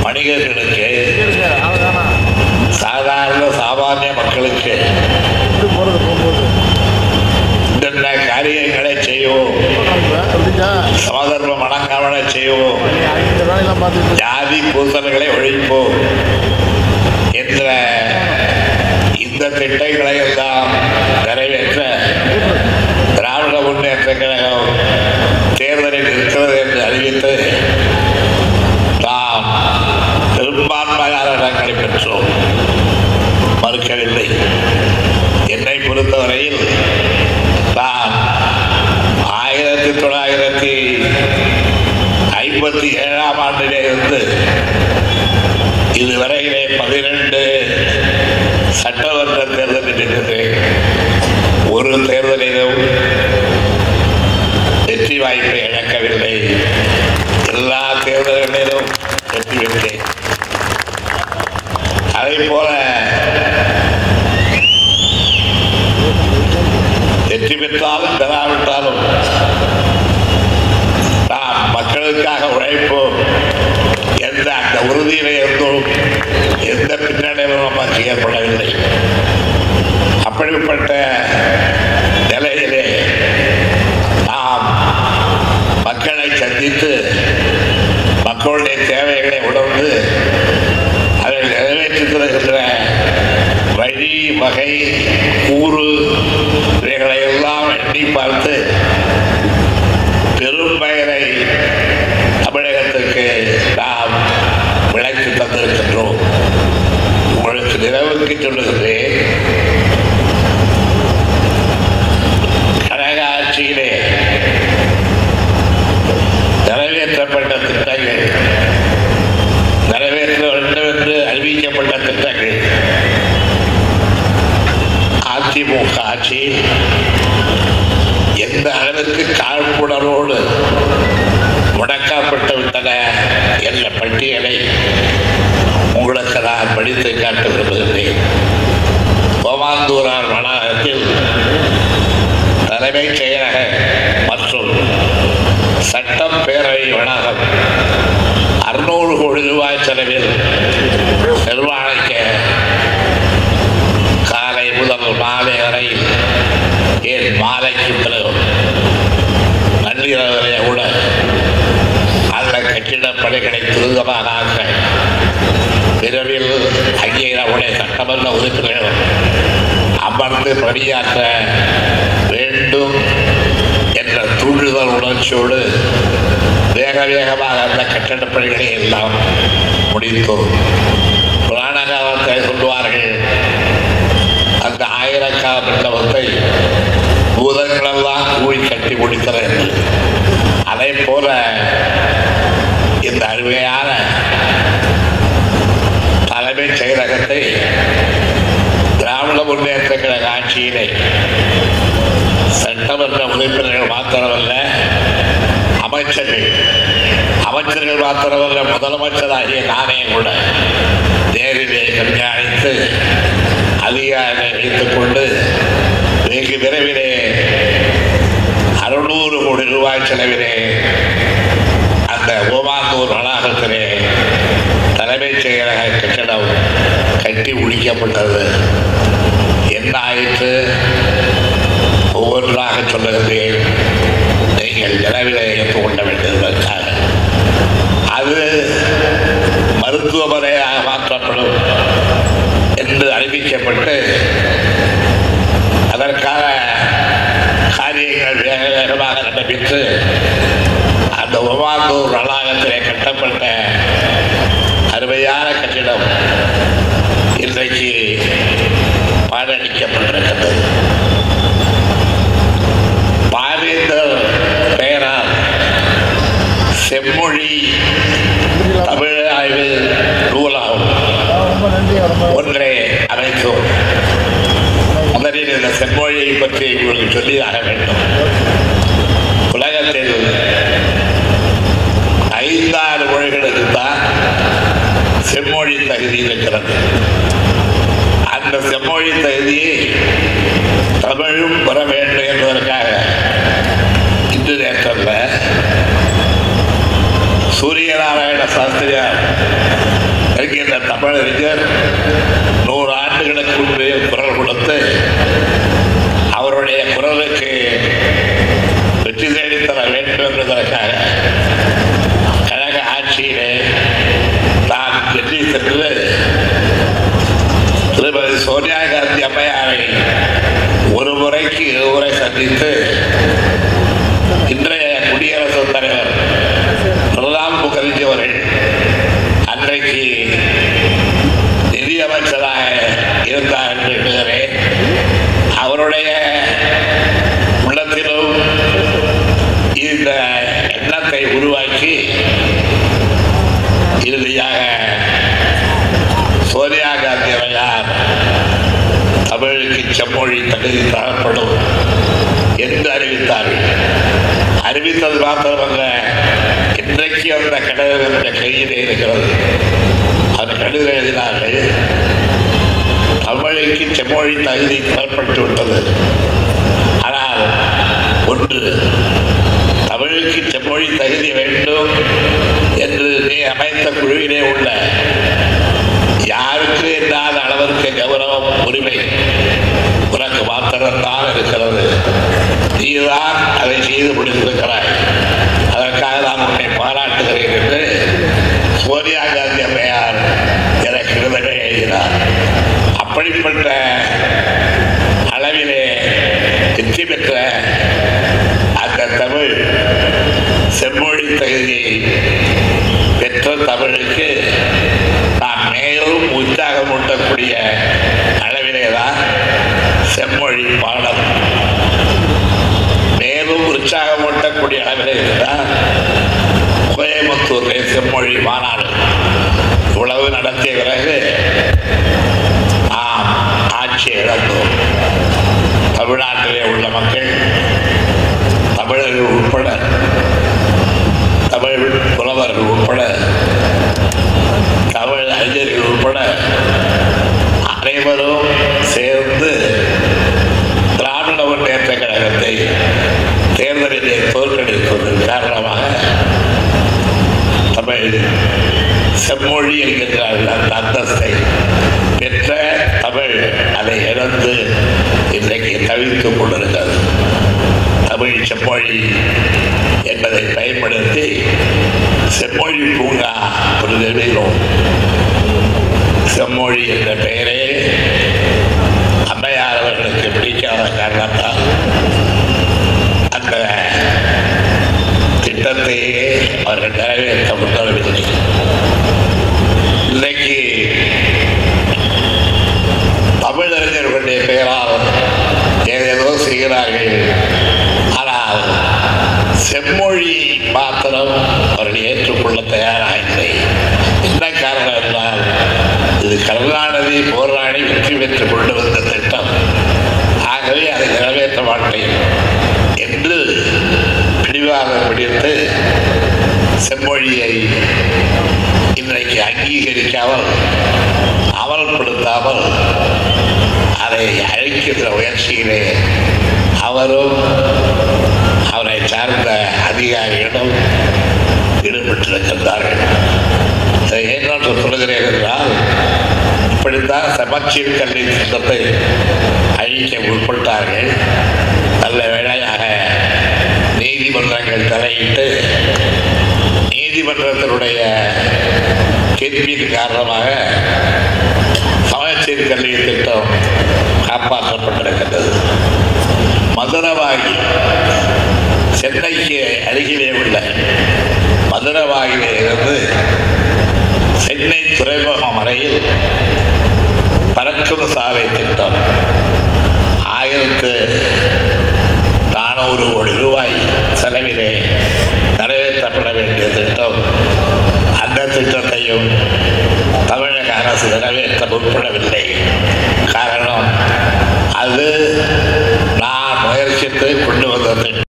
வணிகர்களுக்கு இருக்கு அவ்வளோதானா சாதாரண சாமானிய மக்களுக்கு இப்படி போகிறது போகும்போது இந்த காரியங்களை செய்வோம் அப்படியா சமதர்மம் வணங்காமலை செய்வோம் நீ இந்த வேலையெல்லாம் பார்த்துட்டு ஜாதி பூசல்களை ஒழிப்போம் என்ற இந்த திட்டங்களை எல்லாம் நிறைவேற்ற திராவிட முன்னேற்ற கழகம் தேர்தலில் இருக்கிறது என்று அறிவித்து நாம் பெரும்பான்மையான இடங்களை பெற்றோம் மறுக்கவில்லை என்னை பொறுத்தவரையில் நான் ஆயிரத்தி தொள்ளாயிரத்தி ஐம்பத்தி ஏழாம் ஆண்டிலே இருந்து இதுவரையிலே பதினெண்டு சட்டமன்ற தேர்தலில் இருக்கிறேன் ஒரு தேர்தலிலும் வெற்றி வாய்ப்பை இழக்கவில்லை எல்லா தேர்தல்களிலும் வெற்றி பெற்றேன் அதே போல வெற்றி பெற்றாலும் பெறாவிட்டாலும் நாம் மக்களுக்காக உழைப்போம் என்ற அந்த உறுதியிலே இருந்தும் எந்த பின்னடைவும் நமக்கு ஏற்படவில்லை அப்படிப்பட்ட நிலையிலே நாம் மக்களை சந்தித்து மக்களுடைய தேவைகளை உணர்ந்து அதை நிறைவேற்றி தருகின்ற வழி வகை கூறு இவைகளை எல்லாம் எண்ணி பார்த்து பெரும் பெயரை தமிழகத்திற்கு நாம் விளைத்து தந்திருக்கின்றோம் உங்களுக்கு நினைவுக்கு சொல்லுகிறேன் கழக ஆட்சியிலே நிறைவேற்றப்பட்ட திட்டங்கள் நிறைவேற்ற வேண்டும் என்று அறிவிக்கப்பட்ட திட்டங்கள் அதிமுக ஆட்சி எந்த அளவுக்கு காழ்ப்புணர்வோடு முடக்கப்பட்டு விட்டன என்ற பட்டியலை உங்களுக்கு நான் படித்து காட்ட விரும்புகிறேன் ஓமாந்தூரார் வளாகத்தில் தலைமைச் செயலக மற்றும் சட்டம் பேரவை வளாகம் அறுநூறு கோடி ரூபாய் செலவில் நிர்மாணிக்க காலை முதல் மாலை வரை ஏன் மாலைக்கு பிறகு நள்ளிரவு வரை கூட அந்த கட்டிடப் பணிகளை துரிதமாக ஆக்க விரைவில் அங்கே நம்முடைய சட்டமன்ற உறுப்பினர்கள் அமர்ந்து பணியாற்ற வேண்டும் என்ற தூண்டுதல் உணர்ச்சியோடு வேக வேகமாக அந்த கட்டடப் பணிகளை எல்லாம் முடித்தோம் புராண காலத்தை சொல்லுவார்கள் அந்த ஆயிரக்கால மண்டபத்தை பூதங்களெல்லாம் கூழி கட்டி முடித்தன என்று அதை போல இந்த அருமையான தலைமைச் செயலகத்தை திராவிட முன்னேற்ற கழக ஆட்சியிலே சட்டமன்ற உறுப்பினர்கள் மாத்திரமல்ல அமைச்சர்கள் அமைச்சர்கள் மாத்திரமல்ல முதலமைச்சராகிய நானே கூட நேரிலே கண்காணித்து அதிகாரிகளை வைத்துக் கொண்டு வெகு விரைவிலே அறுநூறு கோடி ரூபாய் செலவிலே அந்த ஓமாந்தூர் வளாகத்திலே தலைமைச் செயலக கட்டடம் கட்டி முடிக்கப்பட்டது என்ன ஆயிற்று ஒவ்வொன்றாக சொல்லுகிறேன் நீங்கள் நிலவிலே ஏற்றுக்கொள்ள வேண்டியதற்காக அது மருத்துவமனையாக மாற்றப்படும் என்று அறிவிக்கப்பட்டு அதற்கான காரியங்கள் வேக வேகமாக நடைபெற்று அந்த ஒமாந்தூர் வளாகத்திலே கட்டப்பட்ட அருமையான கட்டிடம் இன்றைக்கு பாடடிக்கப்பட்டிருக்கிறது பாவேந்தர் பெயரால் செம்மொழி தமிழ் ஆய்வு நூலாகும் ரொம்ப நன்றி ரொம்ப ஒன்றை அமைத்தோம் முதலில் இந்த செம்மொழியை பற்றி உங்களுக்கு சொல்லி ஆக வேண்டும் உலகத்தில் ஐந்தாறு மொழிகளுக்கு தான் செம்மொழி தகுதி இருக்கிறது அந்த செம்மொழி தகுதியை தமிழும் பெற வேண்டும் என்பதற்காக இன்று நேற்றல்ல சூரியநாராயண சாஸ்திரியார் இந்த தமிழறிஞர் நூறு ஆண்டுகளுக்கு முன்பே குரல் கொடுத்து அவருடைய குரலுக்கு வெற்றி தேடித்தர வேண்டும் என்பதற்காக கழக ஆட்சியிலே தான் டெல்லி சென்று திருமதி சோனியா காந்தி அம்மையாரை ஒரு முறைக்கு இருமுறை சந்தித்து இன்றைய குடியரசுத் தலைவர் பிரணாப் முகர்ஜி அவர்கள் அன்றைக்கு நிதியமைச்சராக இருந்தார் என்று எண்ணுகிறேன் அவருடைய உள்ளத்திலும் இந்த எண்ணத்தை உருவாக்கி இறுதியாக சோனியா காந்தி அவர்களால் தமிழுக்கு செம்மொழி தகுதி தரப்படும் என்று அறிவித்தார்கள் அறிவித்தது மாத்திரமல்ல இன்றைக்கு அந்த கடிதம் என்னுடைய கையிலே இருக்கிறது அந்த கடிதம் எழுதினார்கள் தமிழுக்கு செம்மொழி தகுதி தரப்பட்டு விட்டது ஆனால் ஒன்று தமிழுக்கு செம்மொழி தகுதி வேண்டும் என்று நீ அமைத்த குழுவிலே உள்ள யாருக்கு இல்லாத அளவிற்கு கௌரவம் உரிமை உனக்கு மாத்திரம்தான் இருக்கிறது நீதான் அதை செய்து முடித்திருக்கிறாய் அதற்காக நான் உன்னை பாராட்டுகிறேன் என்று சோனியா காந்தி அம்மையார் எனக்கு விருதுகளை எழுதினார் அப்படிப்பட்ட அளவிலே வெற்றி பெற்ற அந்த தமிழ் செம்மொழி தகுதியை பெற்ற தமிழுக்கு நான் மேலும் உற்சாகம் ஊட்டக்கூடிய அளவிலே தான் செம்மொழி பாடம் மேலும் உற்சாகம் ஊட்டக்கூடிய அளவிலே தான் கோயம்புத்தூரிலே செம்மொழி மாநாடு இவ்வளவு நடத்திய பிறகு நாம் ஆட்சி இழந்தோம் தமிழ்நாட்டிலே உள்ள மக்கள் தமிழர்கள் உட்பட தமிழ் புலவர்கள் உட்பட தமிழ் அறிஞர்கள் உட்பட அனைவரும் சேர்ந்து திராவிட முன்னேற்ற கழகத்தை தேர்தலிலே தோற்கடிப்பதன் காரணமாக தமிழ் செம்மொழி என்கின்ற அந்த அந்தஸ்தை பெற்ற தமிழ் அதை இழந்து இன்றைக்கு தவித்துக் கொண்டிருக்கிறது தமிழ் செம்மொழி என்பதை பயன்படுத்தி செம்மொழி பூங்கா ஒரு நிறுவினோம் செம்மொழி என்ற பெயரே அம்மையார் அவர்களுக்கு பிடிக்காத காரணத்தால் அந்த திட்டத்தையே அவர்கள் நிறைவேற்ற முன்வரவில்லை இன்றைக்கு தமிழறிஞர்களுடைய பெயரால் ஏதேதோ செய்கிறார்கள் ஆனால் செம்மொழி மாத்திரம் அவர்கள் ஏற்றுக்கொள்ள தயாராக இல்லை என்ன காரணம் என்றால் இது கருணாநிதி போராடி வெற்றி பெற்று கொண்டு வந்த திட்டம் ஆகவே அதை நிறைவேற்ற மாட்டேன் என்று பிடிவாதம் பிடித்து செம்மொழியை இன்றைக்கு அங்கீகரிக்காமல் அமல்படுத்தாமல் அதை அழிக்கின்ற முயற்சியிலே அவரும் அவரை சார்ந்த அதிகாரிகளும் ஈடுபட்டிருக்கின்றார்கள் இதை ஏன் நான் சொல்கிறேன் என்றால் இப்படித்தான் சமச்சீர் கல்வி திட்டத்தை அழிக்க முற்பட்டார்கள் நல்ல வேளையாக நீதிமன்றங்கள் தலையிட்டு நீதிமன்றத்தினுடைய தீர்ப்பின் காரணமாக சமச்சீர் கல்வி திட்டம் காப்பாற்றப்பட்டிருக்கின்றது மதுரவாகி சென்னைக்கு அருகிலே உள்ள மதுரவாகிலே இருந்து சென்னை துறைமுகம் வரையில் பறக்கும் சாலை திட்டம் ஆயிரத்து நானூறு கோடி ரூபாய் செலவிலே நிறைவேற்றப்பட வேண்டிய திட்டம் அந்த திட்டத்தையும் தமிழக அரசு நிறைவேற்ற முற்படவில்லை காரணம் அது நான் முயற்சித்து கொண்டு வந்த திட்டம்